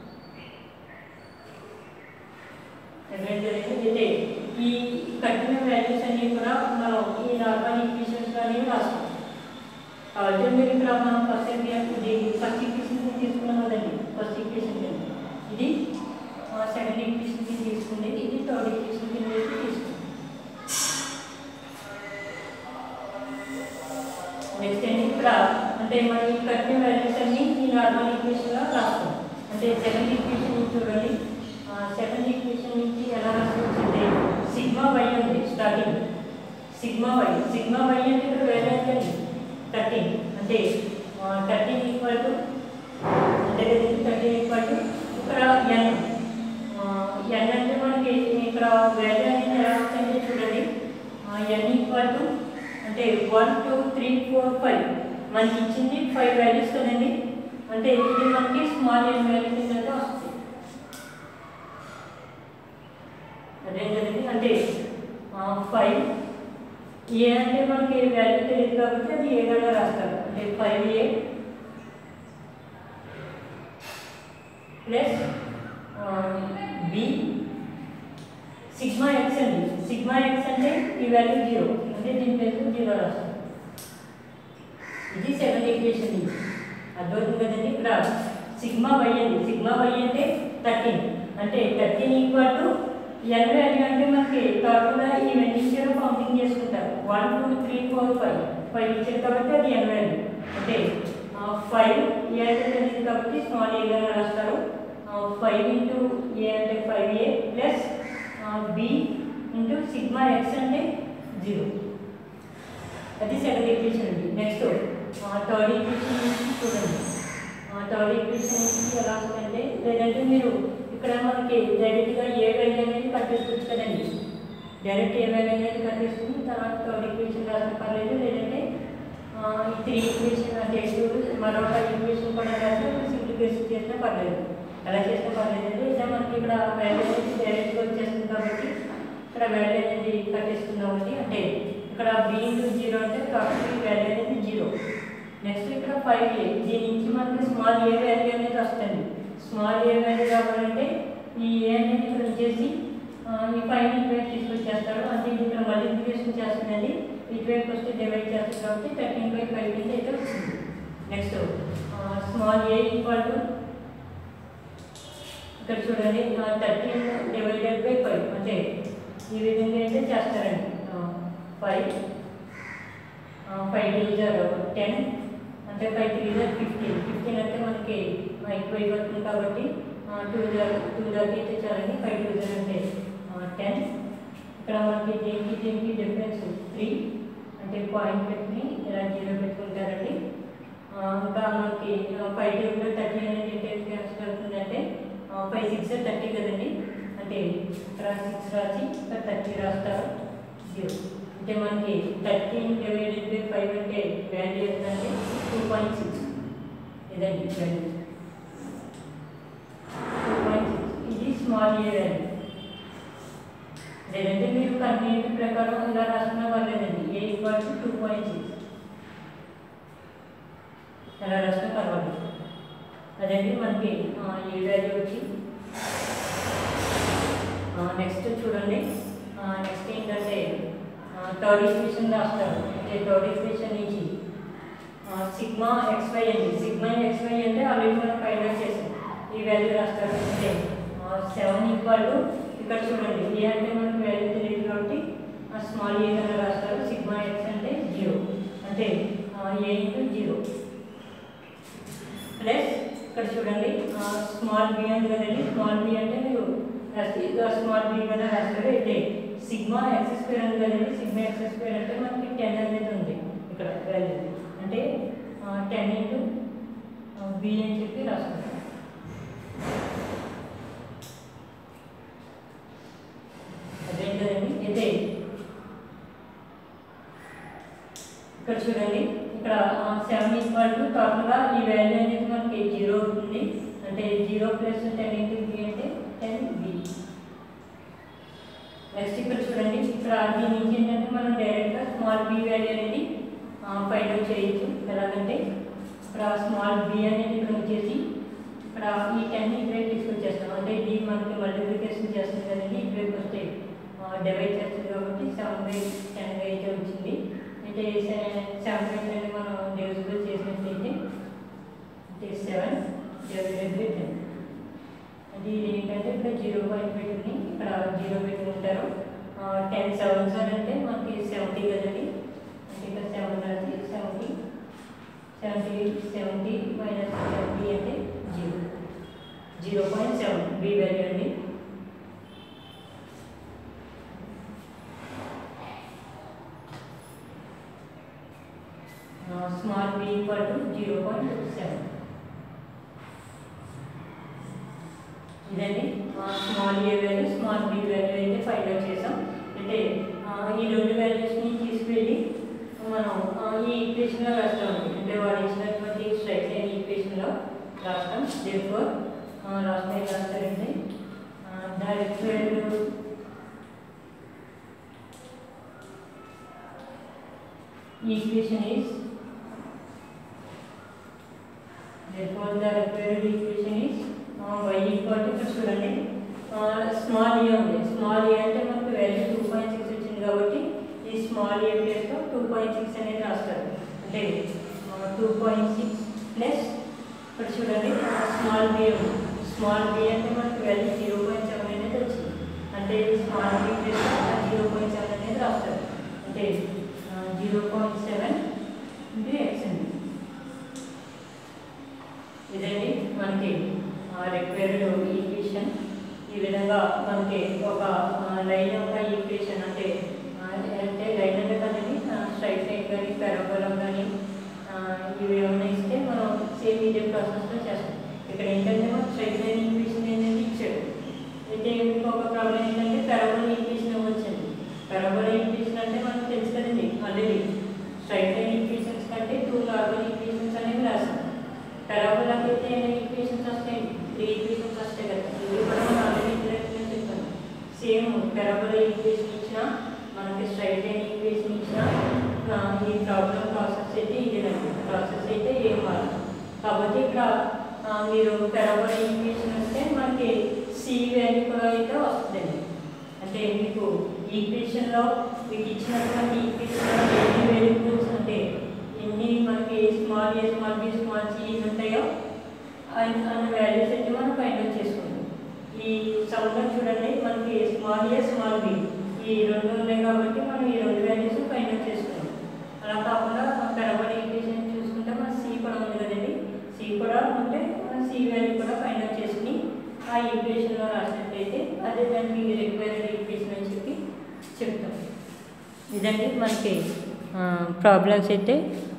అయితే ఈ కట్టిన వాల్యూస్ అన్ని కూడా మనం ఈ నార్మల్ ఈక్వేషన్స్ అనేవి రాస్తాం కాబట్టి మీరు ఇక్కడ మనం ఫస్ట్ ఇది ఫస్ట్ ఈక్వేషన్ తీసుకున్నాం కదండి ఫస్ట్ ఈక్వేషన్ కింద ఇది సెకండ్ ఈక్వేషన్ కింద తీసుకుంది ఇది థర్డ్ ఈక్వేషన్ కింద తీసుకుంది నెక్స్ట్ ఏంటి ఇక్కడ అంటే మనం ఈ కట్టిన వాల్యూస్ అన్ని ఈ నార్మల్ ఈక్వేషన్లో రాస్తాం అంటే సెకండ్ ఈక్వేషన్ నుంచి చూడండి సెకండ్ ఈక్వేషన్ నుంచి ఎలా రాసుకోవచ్చు అంటే సిగ్మా వై ఉంది starting sigma y sigma y అంటే ఇక్కడ వేరే అంటే థర్టీన్ అంటే థర్టీన్ ఈక్వల్ టు అంటే థర్టీన్ ఈక్వల్ టు ఇక్కడ ఎన్ ఎన్ అంటే మనకి ఇక్కడ వాల్యూ అనేది ఎలా వస్తుంది చూడండి ఎన్ ఈక్వల్ టు అంటే one two three four five మనకి ఇచ్చింది ఫైవ్ వాల్యూస్ కదండి అంటే ఇది మనకి స్మాల్ ఎన్ వాల్యూ కింద వస్తుంది అదే కదండి అంటే ఫైవ్ ఏ అంటే మనకి వాల్యూ తెలియదు కాబట్టి అది ఏగా రాస్తారు అంటే five a plus b sigma x అండి సిగ్మా ఎక్స్ అంటే ఈ వాల్యూ జీరో అంటే దీని ప్లేస్ జీరో రాస్తాం ఇది సెకండ్ ఈక్వేషన్ ఇది అర్థమవుతుంది కదండి ఇక్కడ సిగ్మా వై అండి సిగ్మా వై అంటే థర్టీన్ అంటే thirteen equal to n value అంటే మనకి టోటల్గా ఈవెంట్ ఇచ్చారు కౌంటింగ్ చేసుకుంటారు one two three four five five ఇచ్చారు కాబట్టి అది ఎన్ వాల్యూ అంటే ఫైవ్ ఏ అంటే తెలియదు కాబట్టి స్మాల్ ఏగా రాస్తారు ఫైవ్ ఇంటూ ఏ అంటే five a plus b into sigma x అంటే జీరో అది సెకండ్ ఈక్వేషన్ అండి నెక్స్ట్ థర్డ్ ఈక్వేషన్ నుంచి చూడండి థర్డ్ ఈక్వేషన్ నుంచి ఎలా వస్తుందంటే లేదంటే మీరు ఇక్కడ మనకి డైరెక్ట్గా ఏ వాల్యూ అనేది కట్టేసుకోవచ్చు కదండి డైరెక్ట్ ఏ వాల్యూ అనేది కట్టేసుకుని తర్వాత థర్డ్ ఈక్వేషన్ రాసిన పర్లేదు లేదంటే ఆ, ఈ త్రీ ఈక్వేషన్ అంటే టూ మరొక ఈక్వేషన్ కూడా రాసి సింప్లిఫికేషన్ చేసినా పర్లేదు అలా చేసినా పర్లేదు అంటే ఇలా మనకి ఇక్కడ వాల్యూ అనేది డైరెక్ట్గా వచ్చేస్తుంది కాబట్టి ఇక్కడ వాల్యూ అనేది కట్టేసుకుందాం ఒకటి అంటే ఇక్కడ బి ఇంటూ జీరో అంటే టోటల్ వాల్యూ అనేది జీరో నెక్స్ట్ ఇక్కడ ఫైవ్ ఏ దీని నుంచి మనకి స్మాల్ ఏ వాల్యూ అనేది వస్తుంది స్మాల్ ఏ వాల్యూ రావాలంటే ఈ ఏ అనేది ఇక్కడ వచ్చేసి ఆ, ఈ ఫైవ్ ఇటువైపు తీసుకొచ్చేస్తాడు అంటే ఇది ఇక్కడ మల్టిప్లికేషన్ చేస్తుందండి ఇటువైపు వస్తే డివైడ్ చేస్తుంది కాబట్టి థర్టీన్ బై ఫైవ్ కింద అయితే వస్తుంది next small a equal to ఇక్కడ చూడండి థర్టీన్ డివైడెడ్ బై ఫైవ్ అంటే ఈ విధంగా అయితే చేస్తారండి ఫైవ్ ఫైవ్ టూ జార్ టెన్ అంటే ఫైవ్ త్రీ జార్ ఫిఫ్టీన్ ఫిఫ్టీన్ అంటే మనకి ఎక్కువ అయిపోతుంది కాబట్టి టూ జార్ టూ జార్కి అయితే చాలండి ఫైవ్ టూ జార్ అంటే టెన్ ఇక్కడ మనకి దీనికి దీనికి డిఫరెన్స్ త్రీ అంటే పాయింట్ పెట్టుకుని ఇలా జీరో పెట్టుకుంటారండి ఆ, ఇంకా మనకి ఫైవ్ టేబుల్ థర్టీ అనేది ఎంత క్యాన్సిల్ అవుతుందంటే ఫైవ్ సిక్స్ థర్టీ కదండి అంటే ఇక్కడ సిక్స్ రాసి ఇక్కడ థర్టీ రాస్తారు జీరో అంటే మనకి థర్టీన్ డివైడెడ్ బై ఫైవ్ అంటే వాల్యూ ఎంత అంటే టూ పాయింట్ సిక్స్ ఇదండి వాల్యూ టూ పాయింట్ సిక్స్ ఇది స్మాల్ ఏ వాల్యూ లేదంటే మీరు కన్వీనియంట్ ప్రకారం ఇలా రాసుకున్న పర్లేదండి a equal to two point six ఎలా రాసినా పర్వాలేదు అదండి మనకి ఆ, ఏ వాల్యూ వచ్చి నెక్స్ట్ చూడండి నెక్స్ట్ ఏంటంటే థర్డ్ ఈక్వేషన్ రాస్తారు అంటే థర్డ్ ఈక్వేషన్ నుంచి సిగ్మా ఎక్స్వై అండి సిగ్మా ఎక్స్వై అంటే ఆల్రెడీ మనం ఫైండ్ అవుట్ చేసాం ఈ వాల్యూ రాస్తారు అంటే సెవెన్ ఈక్వల్ టు ఇక్కడ చూడండి ఏ అంటే మనకి వాల్యూ తెలియదు కాబట్టి స్మాల్ ఏ కన్నా రాస్తారు సిగ్మా ఎక్స్ అంటే జీరో అంటే ఏ ఇంటూ జీరో ప్లస్ ఇక్కడ చూడండి స్మాల్ బి అని కదండి స్మాల్ బి అంటే మీరు స్మాల్ బి కదా రాస్తారు అయితే సిగ్మా ఎక్స్ స్క్వేర్ అని కదండి సిగ్మా ఎక్స్ స్క్వేర్ అంటే మనకి టెన్ అనేది ఉంది ఇక్కడ వాల్యూ అంటే టెన్ ఇంటూ బి అని చెప్పి రాస్తారు అదే కదండి అయితే ఇక్కడ చూడండి ఇక్కడ సెవెన్ ఈక్వల్ టు టోటల్గా ఈ వాల్యూ అనేది మనకి జీరో అవుతుంది అంటే zero plus ten into b అంటే టెన్ బి నెక్స్ట్ ఇక్కడ చూడండి ఇక్కడ దీని నుంచి ఏంటంటే మనం డైరెక్ట్గా స్మాల్ బి వాల్యూ అనేది ఫైండ్ అవుట్ చేయొచ్చు ఎలాగంటే ఇక్కడ స్మాల్ బి అనేది ఇక్కడ వచ్చేసి ఇక్కడ ఈ టెన్ ఇటువైపు తీసుకొచ్చేస్తాం అంటే ఇది మనకి మల్టిప్లికేషన్ చేస్తుంది కదండి ఇటువైపు వస్తే డివైడ్ చేస్తుంది కాబట్టి సెవెన్ బై టెన్ అయితే వచ్చింది అంటే సెవెన్ బై టెన్ మనం డివిజిబుల్ చేసినట్లయితే అంటే సెవెన్ డివైడెడ్ బై టెన్ అది ఇది ఏంటంటే ఇక్కడ జీరో పాయింట్ పెట్టుకుని ఇక్కడ జీరో పెట్టుకుంటారు టెన్ సెవెన్ సార్ అంటే మనకి సెవెంటీ కదండి అంటే ఇక్కడ సెవెన్ రాసి seventy seventy seventy minus seventy అంటే zero zero point seven b value అండి small b equal to zero point seven ఇదండి small a value small b value అయితే ఫైండ్ అవుట్ చేసాం అంటే ఆ, ఈ రెండు వాల్యూస్ని తీసుకెళ్ళి మనం ఆ, ఈ ఈక్వేషన్లో రాస్తామండి అంటే వాడు ఇచ్చినటువంటి స్ట్రైట్ లైన్ ఈక్వేషన్లో రాస్తాం దేర్ఫోర్ రాస్తే ఏం రాస్తారంటే direct equation is therefore the required equation is uh, y equal to ఇక్కడ చూడండి స్మాల్ ఏ ఉంది స్మాల్ ఏ అంటే మనకు వాల్యూ టూ పాయింట్ సిక్స్ వచ్చింది కాబట్టి ఈ స్మాల్ ఏ ప్లేస్లో టూ పాయింట్ సిక్స్ అనేది రాస్తారు అంటే టూ పాయింట్ సిక్స్ ప్లస్ ఇక్కడ చూడండి స్మాల్ బి ఉంది స్మాల్ బి అంటే మనకు వాల్యూ జీరో పాయింట్ సెవెన్ అనేది వచ్చింది అంటే స్మాల్ బి ప్లేస్లో జీరో పాయింట్ సెవెన్ అనేది రాస్తారు అంటే zero point seven into x అండి ఇదండి మనకి రిక్వైర్డ్ ఈక్వేషన్ ఈ విధంగా మనకి ఒక లైన్ యొక్క ఈక్వేషన్ అంటే ఆ, అంటే లైన్ అంటే కదండి స్ట్రైట్ లైన్ కానీ పెరగోలం కానీ ఇవి ఏమైనా ఇస్తే మనం సేమ్ ఇదే ప్రాసెస్లో చేస్తాం ఇక్కడ ఏంటంటే మనం స్ట్రైట్ లైన్ ఈక్వేషన్ అనేది ఇచ్చాడు అయితే ఇంకొక ప్రాబ్లం ఏంటంటే పెరగోల ఈక్వేషన్ ఇవ్వచ్చండి పెరగోల ఈక్వేషన్ అంటే మనకు తెలుసు కదండి ఆల్రెడీ స్ట్రైట్ లైన్ ఈక్వేషన్స్ కంటే టూ నార్మల్ ఈక్వేషన్స్ అనేవి రాస్తాం పెరగోలకి అయితే ఈక్వేషన్స్ వస్తాయి త్రీ ఈక్వేషన్స్ వస్తాయి కదా ఇది కూడా మనం ఆల్రెడీ ఇంటరాక్షన్ చెప్పాను సేమ్ పెరగోల ఈక్వేషన్ ఇచ్చినా మనకి స్ట్రైట్ లైన్ ఈక్వేషన్ ఇచ్చినా ఆ, ఈ ప్రాబ్లం ప్రాసెస్ అయితే ఇదేనండి ప్రాసెస్ అయితే ఏం కాదు కాబట్టి ఇక్కడ ఆ, మీరు పెరగోల ఈక్వేషన్ వస్తే మనకి సి వాల్యూ కూడా అయితే వస్తుందండి అంటే మీకు ఈక్వేషన్లో మీకు ఇచ్చినటువంటి ఈక్వేషన్లో ఎన్ని వేరియబుల్స్ అంటే ఎన్ని మనకి small a small b small c ఉంటాయో అన్ని అన్ని వాల్యూస్ అయితే మనం ఫైండ్ అవుట్ చేసుకుంటాం ఈ సమ్లో చూడండి మనకి స్మాల్ ఏ స్మాల్ బి ఈ రెండు ఉన్నాయి కాబట్టి మనం ఈ రెండు వాల్యూస్ ఫైండ్ అవుట్ చేసుకున్నాం అలా కాకుండా పెరబడి ఈక్వేషన్ చూసుకుంటే మన సి కూడా ఉంది కదండి సి కూడా ఉంటే మన సి వాల్యూ కూడా ఫైండ్ అవుట్ చేసుకుని ఆ ఈక్వేషన్లో రాసినట్లయితే అదే దానికి రిక్వైర్డ్ ఈక్వేషన్ అని చెప్పి చెప్తాం ఇదండి మనకి ప్రాబ్లమ్స్ అయితే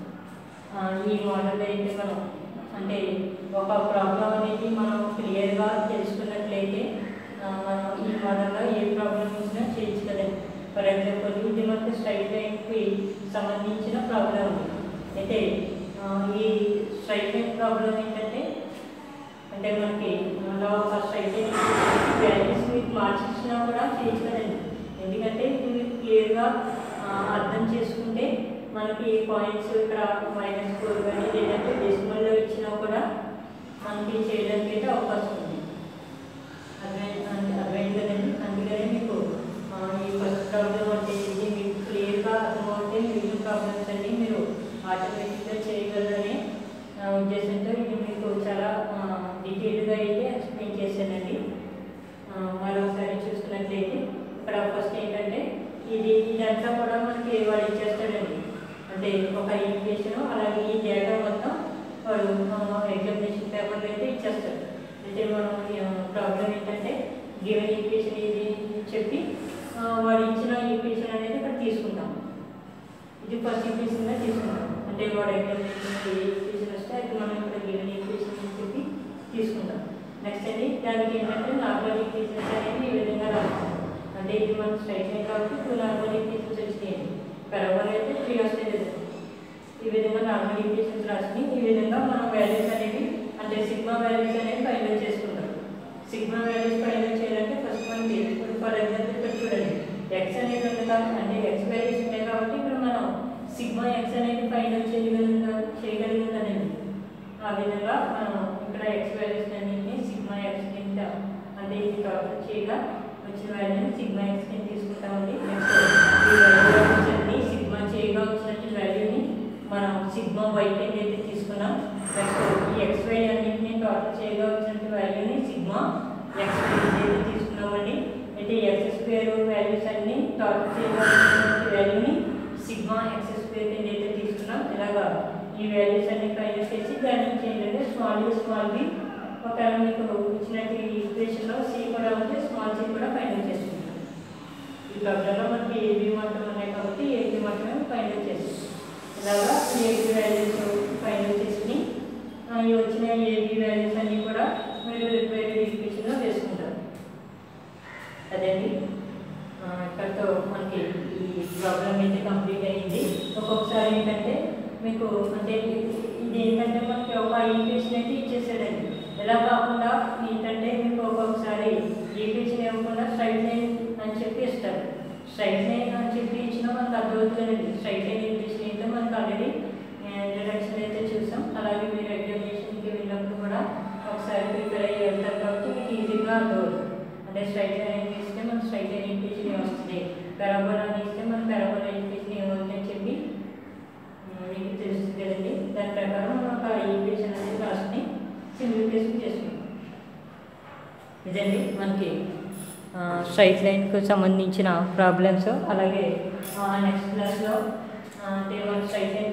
ఆ, ఈ మోడల్ అయితే మనం అంటే ఒక ప్రాబ్లం అనేది మనం క్లియర్గా తెలుసుకున్నట్లయితే ఆ, మనం ఈ మోడల్లో ఏ ప్రాబ్లం ఇచ్చినా చేయొచ్చు కదండి ఫర్ ఎగ్జాంపుల్ ఇది మనకి స్ట్రైట్ లైన్కి సంబంధించిన ప్రాబ్లం ఉంది అయితే ఆ, ఈ స్ట్రైట్ లైన్ ప్రాబ్లం ఏంటంటే అంటే మనకి అలా ఒక స్ట్రైట్ లైన్ వాల్యూస్ మీకు మార్చిచ్చినా కూడా చేయొచ్చు కదండి ఎందుకంటే ఇది మీరు క్లియర్గా అర్థం చేసుకుంటే మనకి పాయింట్స్ ఇక్కడ మైనస్ ఫోర్ కానీ లేదంటే డెసిమల్లో ఇచ్చినా కూడా మనకి చేయడానికి అయితే అవకాశం ఉంది అర్థమైంది అంటే అర్థమైంది కదండి అందుకనే మీకు ఆ, ఈ ఫస్ట్ ప్రాబ్లం అంటే ఇది మీకు క్లియర్గా అర్థమవుతే మిగిలిన ప్రాబ్లమ్స్ అన్ని మీరు ఆటోమేటిక్గా చేయగలరనే ఆ, ఉద్దేశంతో ఇది మీకు చాలా డీటెయిల్గా అయితే ఎక్స్ప్లెయిన్ చేశానండి ఆ, మరొకసారి చూసుకున్నట్లయితే ఇక్కడ ఫస్ట్ ఏంటంటే ఇది ఇదంతా కూడా మనకి వాడు ఇచ్చేస్తాడండి అంటే ఒక ఈక్వేషన్ అలాగే ఈ డేటా మొత్తం వాడు ఎగ్జామినేషన్ పేపర్లో అయితే ఇచ్చేస్తాడు అయితే మనం ప్రాబ్లం ఏంటంటే గివెన్ ఈక్వేషన్ ఇది చెప్పి ఆ, వాడు ఇచ్చిన ఈక్వేషన్ అనేది ఇక్కడ తీసుకుంటాం ఇది ఫస్ట్ ఈక్వేషన్గా తీసుకుంటాం అంటే వాడు ఎగ్జామినేషన్ ఏ ఈక్వేషన్ వస్తే అది మనం ఇక్కడ గివెన్ ఈక్వేషన్ అని చెప్పి తీసుకుంటాం నెక్స్ట్ అండి దానికి ఏంటంటే నార్మల్ ఈక్వేషన్స్ అనేవి ఈ విధంగా రాస్తాం అంటే ఇది మనకు స్ట్రైట్ లైన్ కాబట్టి టూ నార్మల్ ఈక్వేషన్స్ వచ్చినాయండి పెరగల్ అయితే త్రీ వస్తాయి కదా ఈ విధంగా నార్మల్ ఈక్వేషన్స్ రాసుకుని ఈ విధంగా మనం వాల్యూస్ అనేవి అంటే సిగ్మా వాల్యూస్ అనేవి ఫైండ్ అవుట్ చేసుకుంటాం సిగ్మా వాల్యూస్ ఫైండ్ అవుట్ చేయాలంటే ఫస్ట్ మనకి ఇప్పుడు ఫర్ ఎగ్జాంపుల్ ఇక్కడ చూడండి ఎక్స్ అనేది ఉంది కాబట్టి అంటే ఎక్స్ వాల్యూస్ ఉన్నాయి కాబట్టి ఇప్పుడు మనం సిగ్మా ఎక్స్ అనేది ఫైండ్ అవుట్ చేయగలిగిన చేయగలిగిందనండి ఆ విధంగా మనం ఇక్కడ ఎక్స్ వాల్యూస్ అన్నింటినీ సిగ్మా ఎక్స్ కింద అంటే ఇది టోటల్ చేయగా వచ్చిన వాల్యూని సిగ్మా ఎక్స్ కింద తీసుకుంటామండి నెక్స్ట్ ఈ వాల్యూస్ అన్ని సిగ్మా చేయగా వచ్చినట్టు వాల్యూని మనం సిగ్మా వై కింద అయితే తీసుకున్నాం నెక్స్ట్ ఈ ఎక్స్ వై అన్నింటినీ టోటల్ చేయగా వచ్చినట్టు వాల్యూని సిగ్మా ఎక్స్ కింద అయితే తీసుకున్నామండి అయితే ఎక్స్ స్క్వేర్ వాల్యూస్ అన్ని టోటల్ చేయగా వచ్చినట్టు వాల్యూని సిగ్మా ఎక్స్ స్క్వేర్ కింద అయితే తీసుకున్నాం ఇలాగా ఈ వాల్యూస్ అన్ని ఫైండ్ చేసి దాని నుంచి ఏంటంటే స్మాల్ యూ స్మాల్ బి ఒకవేళ మీకు ఇచ్చినట్టు ఈ ఈక్వేషన్లో సి కూడా ఉంటే స్మాల్ సి కూడా ఫైండ్ చేసుకుంటాం ఈ ప్రాబ్లంలో మనకి ఏబి మాత్రం ఉన్నాయి కాబట్టి ఏబి మాత్రమే ఫైండ్ చేస్తాం ఇలాగా ఏబి వాల్యూస్ ఫైండ్ చేసుకుని ఆ, ఈ వచ్చిన ఏబి వాల్యూస్ అన్ని కూడా మీరు రిక్వైర్డ్ ఈక్వేషన్లో వేసుకుంటారు అదండి ఆ, ఇక్కడితో మనకి ఈ ప్రాబ్లం అయితే కంప్లీట్ అయ్యింది ఒక్కొక్కసారి ఏంటంటే మీకు అంటే ఇది ఏంటంటే మనకి ఒక ఈక్వేషన్ అయితే ఇచ్చేసాడండి ఇలా కాకుండా ఏంటంటే మీకు ఒక్కొక్కసారి ఈక్వేషన్ ఇవ్వకుండా స్ట్రైట్ లైన్ అని చెప్పి ఇస్తారు స్ట్రైట్ లైన్ అని చెప్పి ఇచ్చినా మనకు అర్థమవుతుందండి స్ట్రైట్ లైన్ ఈక్వేషన్ అయితే మనకు ఆల్రెడీ ఇంట్రడక్షన్ అయితే చూసాం అలాగే మీరు ఎగ్జామినేషన్కి వెళ్ళినప్పుడు కూడా ఒకసారి ప్రిపేర్ అయ్యి వెళ్తారు కాబట్టి మీకు ఈజీగా అర్థమవుతుంది అంటే స్ట్రైట్ లైన్ ఇస్తే మనకు స్ట్రైట్ లైన్ ఈక్వేషన్ వస్తుంది పెరబోల్ అని ఇస్తే మన పెరబోల్ ఈక్వేషన్ ఏమవుతుందని చెప్పి ఉమ్, మీకు తెలుస్తుంది కదండి దాని ప్రకారం మనం ఒక ఈక్వేషన్ అనేది రాసుకుని సింప్లిఫికేషన్ చేసుకుంటాం ఇదండి మనకి స్ట్రైట్ లైన్కు సంబంధించిన ప్రాబ్లమ్స్ అలాగే నెక్స్ట్ క్లాస్లో అంటే మన స్ట్రైట్ లైన్